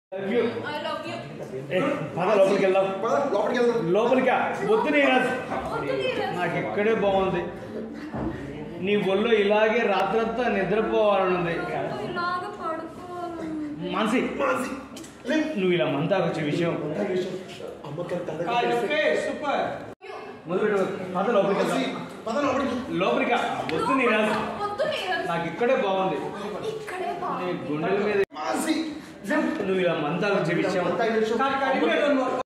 Love you. I love you. ఏ, పద లోపలికి వెళ్దాం పద, లోపలికి వెళ్దాం లోపలికా వద్దు నీరాజు వద్దు నీరజ్. నాకు ఇక్కడే బాగుంది నీ ఒళ్ళో ఇలాగే రాత్రంతా నిద్రపోవాలనుంది నువ్వు ఇలాగ పడుకోవాలి మానసి మానసి లే. నువ్వు ఇలా మంతాకు వచ్చే విషయం అంతా ఈ విషయం. అమ్మతో తండ్రి సూపర్ మొదలుపెట్టు పద లోపలికి మానసి, వెళ్దాం పద లోపలికి లోపలికా వద్దు నీరాజు వద్దు నీరజ్. నాకు ఇక్కడే బాగుంది ఇక్కడే నీ బాగుంది గుండెల మీద మానసి నువ్వు ఇలా మంతాకు వచ్చే విషయం అంతా ఈ విషయం. కానీ కానీ